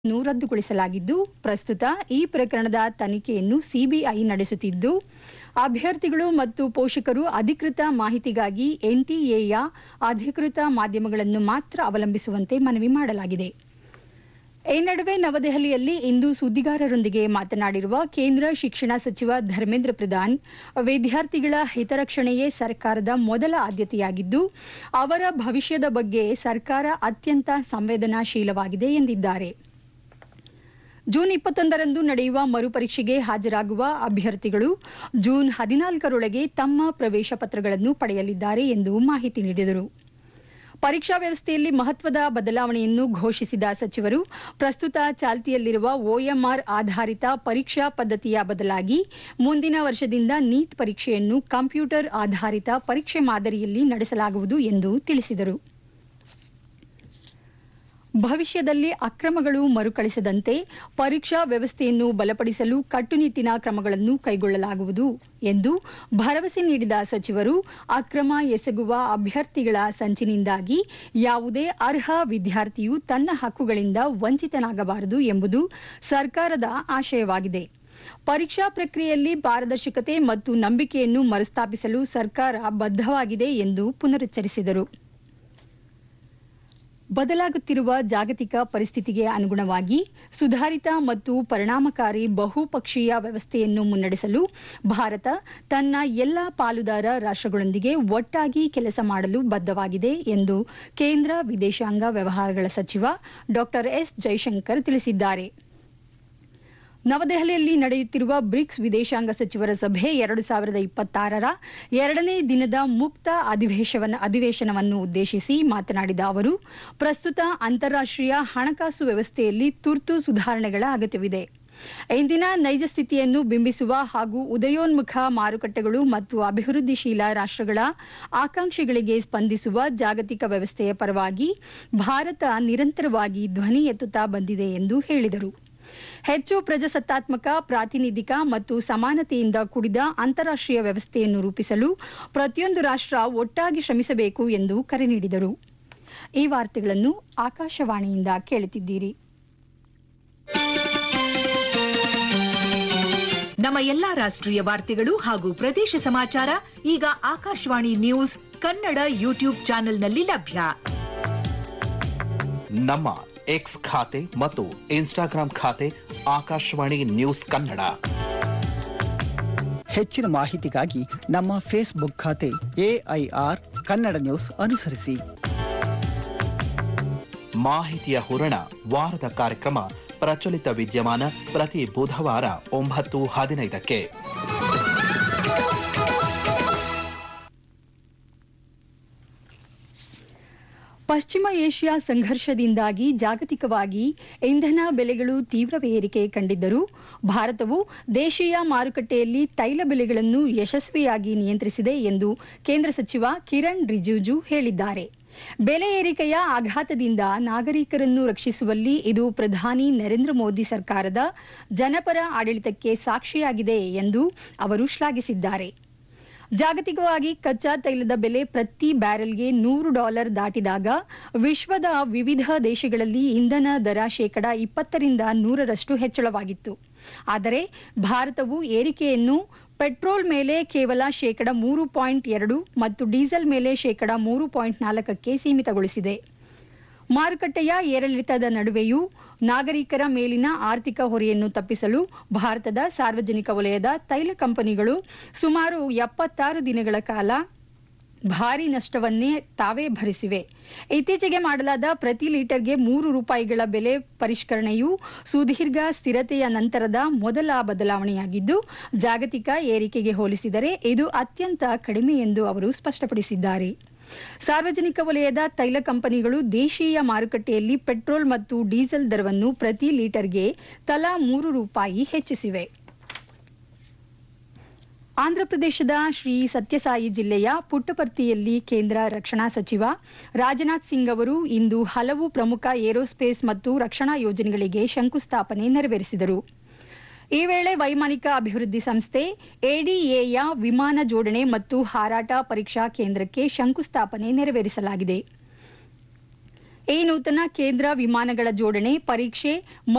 ನ್ನು ರದ್ದುಗೊಳಿಸಲಾಗಿದ್ದು ಪ್ರಸ್ತುತ ಈ ಪ್ರಕರಣದ ತನಿಖೆಯನ್ನು ಸಿಬಿಐ ನಡೆಸುತ್ತಿದ್ದು ಅಭ್ಯರ್ಥಿಗಳು ಮತ್ತು ಪೋಷಕರು ಅಧಿಕೃತ ಮಾಹಿತಿಗಾಗಿ ಎನ್ಟಿಎಯ ಅಧಿಕೃತ ಮಾಧ್ಯಮಗಳನ್ನು ಮಾತ್ರ ಅವಲಂಬಿಸುವಂತೆ ಮನವಿ ಮಾಡಲಾಗಿದೆ ಈ ನಡುವೆ ನವದೆಹಲಿಯಲ್ಲಿ ಇಂದು ಸುದ್ದಿಗಾರರೊಂದಿಗೆ ಮಾತನಾಡಿರುವ ಕೇಂದ್ರ ಶಿಕ್ಷಣ ಸಚಿವ ಧರ್ಮೇಂದ್ರ ಪ್ರಧಾನ್ ವಿದ್ಯಾರ್ಥಿಗಳ ಹಿತರಕ್ಷಣೆಯೇ ಸರ್ಕಾರದ ಮೊದಲ ಆದ್ಯತೆಯಾಗಿದ್ದು ಅವರ ಭವಿಷ್ಯದ ಬಗ್ಗೆ ಸರ್ಕಾರ ಅತ್ಯಂತ ಸಂವೇದನಾಶೀಲವಾಗಿದೆ ಎಂದಿದ್ದಾರೆ ಜೂನ್ ಇಪ್ಪತ್ತೊಂದರಂದು ನಡೆಯುವ ಮರುಪರೀಕ್ಷೆಗೆ ಹಾಜರಾಗುವ ಅಭ್ಯರ್ಥಿಗಳು ಜೂನ್ ಹದಿನಾಲ್ಕರೊಳಗೆ ತಮ್ಮ ಪ್ರವೇಶ ಪತ್ರಗಳನ್ನು ಪಡೆಯಲಿದ್ದಾರೆ ಎಂದು ಮಾಹಿತಿ ನೀಡಿದರು ಪರೀಕ್ಷಾ ವ್ಯವಸ್ಥೆಯಲ್ಲಿ ಮಹತ್ವದ ಬದಲಾವಣೆಯನ್ನು ಘೋಷಿಸಿದ ಸಚಿವರು ಪ್ರಸ್ತುತ ಚಾಲ್ತಿಯಲ್ಲಿರುವ ಒಎಂಆರ್ ಆಧಾರಿತ ಪರೀಕ್ಷಾ ಪದ್ಧತಿಯ ಬದಲಾಗಿ ಮುಂದಿನ ವರ್ಷದಿಂದ ನೀಟ್ ಪರೀಕ್ಷೆಯನ್ನು ಕಂಪ್ಯೂಟರ್ ಆಧಾರಿತ ಪರೀಕ್ಷೆ ಮಾದರಿಯಲ್ಲಿ ನಡೆಸಲಾಗುವುದು ಎಂದು ತಿಳಿಸಿದರು ಭವಿಷ್ಯದಲ್ಲಿ ಅಕ್ರಮಗಳು ಮರುಕಳಿಸದಂತೆ ಪರೀಕ್ಷಾ ವ್ಯವಸ್ಥೆಯನ್ನು ಬಲಪಡಿಸಲು ಕಟ್ಟುನಿಟ್ಟಿನ ಕ್ರಮಗಳನ್ನು ಕೈಗೊಳ್ಳಲಾಗುವುದು ಎಂದು ಭರವಸೆ ನೀಡಿದ ಸಚಿವರು ಅಕ್ರಮ ಎಸಗುವ ಅಭ್ಯರ್ಥಿಗಳ ಸಂಚಿನಿಂದಾಗಿ ಯಾವುದೇ ಅರ್ಹ ವಿದ್ಯಾರ್ಥಿಯು ತನ್ನ ಹಕ್ಕುಗಳಿಂದ ವಂಚಿತನಾಗಬಾರದು ಎಂಬುದು ಸರ್ಕಾರದ ಆಶಯವಾಗಿದೆ ಪರೀಕ್ಷಾ ಪ್ರಕ್ರಿಯೆಯಲ್ಲಿ ಪಾರದರ್ಶಕತೆ ಮತ್ತು ನಂಬಿಕೆಯನ್ನು ಮರುಸ್ಥಾಪಿಸಲು ಸರ್ಕಾರ ಬದ್ಧವಾಗಿದೆ ಎಂದು ಪುನರುಚ್ಚರಿಸಿದರು ಬದಲಾಗುತ್ತಿರುವ ಜಾಗತಿಕ ಪರಿಸ್ಥಿತಿಗೆ ಅನುಗುಣವಾಗಿ ಸುಧಾರಿತ ಮತ್ತು ಪರಿಣಾಮಕಾರಿ ಬಹುಪಕ್ಷೀಯ ವ್ಯವಸ್ಥೆಯನ್ನು ಮುನ್ನಡೆಸಲು ಭಾರತ ತನ್ನ ಎಲ್ಲ ಪಾಲುದಾರ ರಾಷ್ಟ್ರಗಳೊಂದಿಗೆ ಒಟ್ಟಾಗಿ ಕೆಲಸ ಮಾಡಲು ಬದ್ಧವಾಗಿದೆ ಎಂದು ಕೇಂದ್ರ ವಿದೇಶಾಂಗ ವ್ಯವಹಾರಗಳ ಸಚಿವ ಡಾ ಎಸ್ ಜೈಶಂಕರ್ ತಿಳಿಸಿದ್ದಾರೆ ನವದೆಹಲಿಯಲ್ಲಿ ನಡೆಯುತ್ತಿರುವ ಬ್ರಿಕ್ಸ್ ವಿದೇಶಾಂಗ ಸಚಿವರ ಸಭೆ ಎರಡು ಸಾವಿರದ ಇಪ್ಪತ್ತಾರರ ಎರಡನೇ ದಿನದ ಮುಕ್ತ ಅಧಿವೇಶವನ ಅಧಿವೇಶನವನ್ನು ಉದ್ದೇಶಿಸಿ ಮಾತನಾಡಿದ ಅವರು ಪ್ರಸ್ತುತ ಅಂತಾರಾಷ್ಟೀಯ ಹಣಕಾಸು ವ್ಯವಸ್ಥೆಯಲ್ಲಿ ತುರ್ತು ಸುಧಾರಣೆಗಳ ಅಗತ್ಯವಿದೆ ಇಂದಿನ ನೈಜ ಸ್ಥಿತಿಯನ್ನು ಬಿಂಬಿಸುವ ಹಾಗೂ ಉದಯೋನ್ಮುಖ ಮಾರುಕಟ್ಟೆಗಳು ಮತ್ತು ಅಭಿವೃದ್ಧಿಶೀಲ ರಾಷ್ಟ್ರಗಳ ಆಕಾಂಕ್ಷೆಗಳಿಗೆ ಸ್ಪಂದಿಸುವ ಜಾಗತಿಕ ವ್ಯವಸ್ಥೆಯ ಪರವಾಗಿ ಭಾರತ ನಿರಂತರವಾಗಿ ಧ್ವನಿ ಎತ್ತುತ್ತಾ ಬಂದಿದೆ ಎಂದು ಹೇಳಿದರು ಹೆಚ್ಚು ಪ್ರಜಾಸತ್ತಾತ್ಮಕ ಪ್ರಾತಿನಿಧಿಕ ಮತ್ತು ಸಮಾನತೆಯಿಂದ ಕೂಡಿದ ಅಂತಾರಾಷ್ಟೀಯ ವ್ಯವಸ್ಥೆಯನ್ನು ರೂಪಿಸಲು ಪ್ರತಿಯೊಂದು ರಾಷ್ಟ್ರ ಒಟ್ಟಾಗಿ ಶ್ರಮಿಸಬೇಕು ಎಂದು ಕರೆ ನೀಡಿದರು ಈ ವಾರ್ತೆಗಳನ್ನು ಆಕಾಶವಾಣಿಯಿಂದ ಕೇಳುತ್ತಿದ್ದೀರಿ ನಮ್ಮ ಎಲ್ಲಾ ರಾಷ್ಟ್ರೀಯ ವಾರ್ತೆಗಳು ಹಾಗೂ ಪ್ರದೇಶ ಸಮಾಚಾರ ಈಗ ಆಕಾಶವಾಣಿ ನ್ಯೂಸ್ ಕನ್ನಡ ಯೂಟ್ಯೂಬ್ ಚಾನೆಲ್ನಲ್ಲಿ ಲಭ್ಯ ನಮ್ಮ ಎಕ್ಸ್ ಖಾತೆ ಮತ್ತು ಇನ್ಸ್ಟಾಗ್ರಾಂ ಖಾತೆ ಆಕಾಶವಾಣಿ ನ್ಯೂಸ್ ಕನ್ನಡ ಹೆಚ್ಚಿನ ಮಾಹಿತಿಗಾಗಿ ನಮ್ಮ ಫೇಸ್ಬುಕ್ ಖಾತೆ ಎಐಆರ್ ಕನ್ನಡ ನ್ಯೂಸ್ ಅನುಸರಿಸಿ ಮಾಹಿತಿಯ ಹೂರಣ ವಾರದ ಕಾರ್ಯಕ್ರಮ ಪ್ರಚಲಿತ ವಿದ್ಯಮಾನ ಪ್ರತಿ ಬುಧವಾರ ಒಂಬತ್ತು ಹದಿನೈದಕ್ಕೆ ಪಶ್ಚಿಮ ಏಷ್ಯಾ ಸಂಘರ್ಷದಿಂದಾಗಿ ಜಾಗತಿಕವಾಗಿ ಇಂಧನ ಬೆಲೆಗಳು ತೀವ್ರ ಏರಿಕೆ ಕಂಡಿದ್ದರೂ ಭಾರತವು ದೇಶೀಯ ಮಾರುಕಟ್ಟೆಯಲ್ಲಿ ತೈಲ ಬೆಲೆಗಳನ್ನು ಯಶಸ್ವಿಯಾಗಿ ನಿಯಂತ್ರಿಸಿದೆ ಎಂದು ಕೇಂದ್ರ ಸಚಿವ ಕಿರಣ್ ರಿಜಿಜು ಹೇಳಿದ್ದಾರೆ ಬೆಲೆ ಏರಿಕೆಯ ಆಘಾತದಿಂದ ನಾಗರಿಕರನ್ನು ರಕ್ಷಿಸುವಲ್ಲಿ ಇದು ಪ್ರಧಾನಿ ನರೇಂದ್ರ ಮೋದಿ ಸರ್ಕಾರದ ಜನಪರ ಆಡಳಿತಕ್ಕೆ ಸಾಕ್ಷಿಯಾಗಿದೆ ಎಂದು ಅವರು ಶ್ಲಾಘಿಸಿದ್ದಾರೆ ಜಾಗತಿಕವಾಗಿ ಕಚ್ಚಾ ತೈಲದ ಬೆಲೆ ಪ್ರತಿ ಬ್ಯಾರೆಲ್ಗೆ ನೂರು ಡಾಲರ್ ದಾಟಿದಾಗ ವಿಶ್ವದ ವಿವಿಧ ದೇಶಗಳಲ್ಲಿ ಇಂಧನ ದರ ಶೇಕಡ ಇಪ್ಪತ್ತರಿಂದ ನೂರರಷ್ಟು ಹೆಚ್ಚಳವಾಗಿತ್ತು ಆದರೆ ಭಾರತವು ಏರಿಕೆಯನ್ನು ಪೆಟ್ರೋಲ್ ಮೇಲೆ ಕೇವಲ ಶೇಕಡ ಮೂರು ಪಾಯಿಂಟ್ ಎರಡು ಮತ್ತು ಡೀಸೆಲ್ ಮೇಲೆ ಶೇಕಡ ಮೂರು ಪಾಯಿಂಟ್ ನಾಲ್ಕಕ್ಕೆ ಸೀಮಿತಗೊಳಿಸಿದೆ ಮಾರುಕಟ್ಟೆಯ ಏರಿಳಿತದ ನಡುವೆಯೂ ನಾಗರಿಕರ ಮೇಲಿನ ಆರ್ಥಿಕ ಹೊರೆಯನ್ನು ತಪ್ಪಿಸಲು ಭಾರತದ ಸಾರ್ವಜನಿಕ ವಲಯದ ತೈಲ ಕಂಪನಿಗಳು ಸುಮಾರು ಎಪ್ಪತ್ತಾರು ದಿನಗಳ ಕಾಲ ಭಾರಿ ನಷ್ಟವನ್ನೇ ತಾವೇ ಭರಿಸಿವೆ ಇತ್ತೀಚೆಗೆ ಮಾಡಲಾದ ಪ್ರತಿ ಲೀಟರ್ಗೆ ಮೂರು ರೂಪಾಯಿಗಳ ಬೆಲೆ ಪರಿಷ್ಕರಣೆಯು ಸುದೀರ್ಘ ಸ್ಥಿರತೆಯ ನಂತರದ ಮೊದಲ ಬದಲಾವಣೆಯಾಗಿದ್ದು ಜಾಗತಿಕ ಏರಿಕೆಗೆ ಹೋಲಿಸಿದರೆ ಇದು ಅತ್ಯಂತ ಕಡಿಮೆ ಎಂದು ಅವರು ಸ್ಪಷ್ಟಪಡಿಸಿದ್ದಾರೆ ಸಾರ್ವಜನಿಕ ವಲಯದ ತೈಲ ಕಂಪನಿಗಳು ದೇಶೀಯ ಮಾರುಕಟ್ಟೆಯಲ್ಲಿ ಪೆಟ್ರೋಲ್ ಮತ್ತು ಡೀಸೆಲ್ ದರವನ್ನು ಪ್ರತಿ ಲೀಟರ್ಗೆ ತಲಾ ಮೂರು ರೂಪಾಯಿ ಹೆಚ್ಚಿಸಿವೆ ಆಂಧ್ರಪ್ರದೇಶದ ಶ್ರೀ ಸತ್ಯಸಾಯಿ ಜಿಲ್ಲೆಯ ಪುಟ್ಟಪರ್ತಿಯಲ್ಲಿ ಕೇಂದ್ರ ರಕ್ಷಣಾ ಸಚಿವ ರಾಜನಾಥ್ ಸಿಂಗ್ ಅವರು ಇಂದು ಹಲವು ಪ್ರಮುಖ ಏರೋಸ್ಪೇಸ್ ಮತ್ತು ರಕ್ಷಣಾ ಯೋಜನೆಗಳಿಗೆ ಶಂಕುಸ್ಥಾಪನೆ ನೆರವೇರಿಸಿದರು ಈ ವೇಳೆ ವೈಮಾನಿಕ ಅಭಿವೃದ್ಧಿ ಸಂಸ್ಥೆ ಎಡಿಎಯ ವಿಮಾನ ಜೋಡಣೆ ಮತ್ತು ಹಾರಾಟ ಪರೀಕ್ಷಾ ಕೇಂದ್ರಕ್ಕೆ ಶಂಕುಸ್ಥಾಪನೆ ನೆರವೇರಿಸಲಾಗಿದೆ ಈ ನೂತನ ಕೇಂದ್ರ ವಿಮಾನಗಳ ಜೋಡಣೆ ಪರೀಕ್ಷೆ